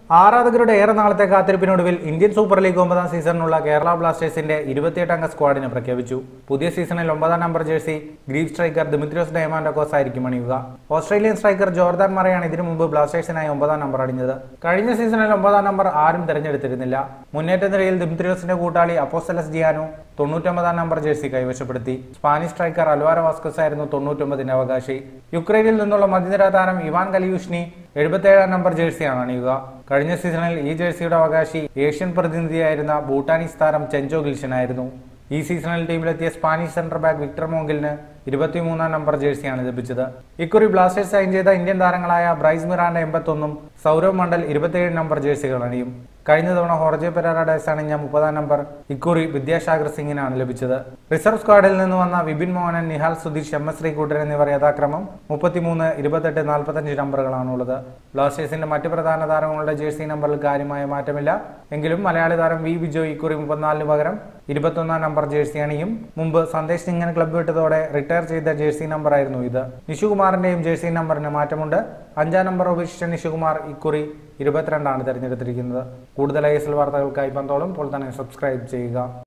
ആരാധകരുടെ ഏറെ നാളത്തെ കാത്തിരിപ്പിനൊടുവിൽ ഇന്ത്യൻ സൂപ്പർ ലീഗ് ഒമ്പതാം സീസണിനുള്ള കേരള ബ്ലാസ്റ്റേഴ്സിന്റെ ഇരുപത്തിയെട്ട് അംഗ സ്ക്വാഡിനെ പ്രഖ്യാപിച്ചു പുതിയ സീസണിൽ ഒമ്പതാം number jersey Greek striker Dimitrios Diamantakos ആയിരിക്കും അണിയുക ഓസ്ട്രേലിയൻ സ്ട്രൈക്കർ ജോർദാൻ മറയാണ് ഇതിനു മുമ്പ് ബ്ലാസ്റ്റേഴ്സിനായി ഒമ്പതാം നമ്പർ അണിഞ്ഞത് കഴിഞ്ഞ സീസണിൽ ഒമ്പതാം നമ്പർ ആരും തിരഞ്ഞെടുത്തിരുന്നില്ല മുന്നേറ്റ നിരയിൽ ദിമിത്രിയോസിന്റെ കൂട്ടാളി അപ്പോസ്റ്റലസ് ജിയാനോ തൊണ്ണൂറ്റൊമ്പതാം നമ്പർ ജേഴ്സി കൈവശപ്പെടുത്തി സ്പാനിഷ് സ്ട്രൈക്കർ അൽവാര വാസ്കസ് ആയിരുന്നു തൊണ്ണൂറ്റൊമ്പതിന്റെ അവകാശി യുക്രൈനിൽ നിന്നുള്ള മധ്യനിര താരം ഇവാൻ കലിയൂഷ്നി എഴുപത്തേഴാം നമ്പർ ജേഴ്സിയാണ് അണിയുക കഴിഞ്ഞ സീസണിൽ ഈ ജേഴ്സിയുടെ അവകാശി ഏഷ്യൻ പ്രതിനിധിയായിരുന്ന ഭൂട്ടാനീസ് താരം ചെഞ്ചോ ഗിൽഷനായിരുന്നു ഈ സീസണിൽ ടീമിലെത്തിയ സ്പാനിഷ് സെന്റർ ബാക്ക് വിക്ടർ മോങ്കിലിന് ഇരുപത്തിമൂന്നാം നമ്പർ ജേഴ്സിയാണ് ലഭിച്ചത് ഇക്കുറി ബ്ലാസ്റ്റേഴ്സ് സൈൻ ചെയ്ത ഇന്ത്യൻ താരങ്ങളായ ബ്രൈസ് മിറാന്റെ എൺപത്തൊന്നും സൗരവ് മണ്ഡൽ ഇരുപത്തിയേഴ് നമ്പർ ജേഴ്സികൾ അണിയും കഴിഞ്ഞ തവണ ഹോർജെ പെരാറ ഡയസ് അണിഞ്ഞ മുപ്പതാം നമ്പർ ഇക്കുറി വിദ്യാസാഗർ സിംഗിനാണ് ലഭിച്ചത് റിസർവ് സ്ക്വാഡിൽ നിന്ന് വന്ന വിപിൻ മോഹനൻ നിഹാൽ സുധീഷ് എം എസ് ശ്രീകുട്ടൻ എന്നിവർ യഥാക്രമം മുപ്പത്തിമൂന്ന് ഇരുപത്തെട്ട് നാൽപ്പത്തഞ്ച് നമ്പറുകളാണുള്ളത് ബ്ലാസ്റ്റേഴ്സിന്റെ മറ്റ് പ്രധാന താരങ്ങളുടെ ജേഴ്സി നമ്പറിൽ കാര്യമായ മാറ്റമില്ല എങ്കിലും മലയാളി താരം വി ബിജോയ് ഇക്കുറി മുപ്പത്തിനാലിന് പകരം ഇരുപത്തൊന്നാം നമ്പർ ജേഴ്സി അണിയും മുമ്പ് സന്ദേശ് സിംഗൻ ക്ലബ്ബ് വിട്ടതോടെ റിട്ടയർ ചെയ്ത ജേഴ്സി നമ്പറായിരുന്നു ഇത് നിഷുകുമാറിന്റെയും ജേഴ്സി നമ്പറിന് മാറ്റമുണ്ട് അഞ്ചാം നമ്പർ ഉപേക്ഷിച്ച നിഷുകുമാർ ഇക്കുറി ഇരുപത്തിരണ്ടാണ് തിരഞ്ഞെടുത്തിരിക്കുന്നത് കൂടുതൽ ഐ എസ് എൽ വാർത്തകൾക്കായി പന്തോളം ഇപ്പോൾ തന്നെ സബ്സ്ക്രൈബ് ചെയ്യുക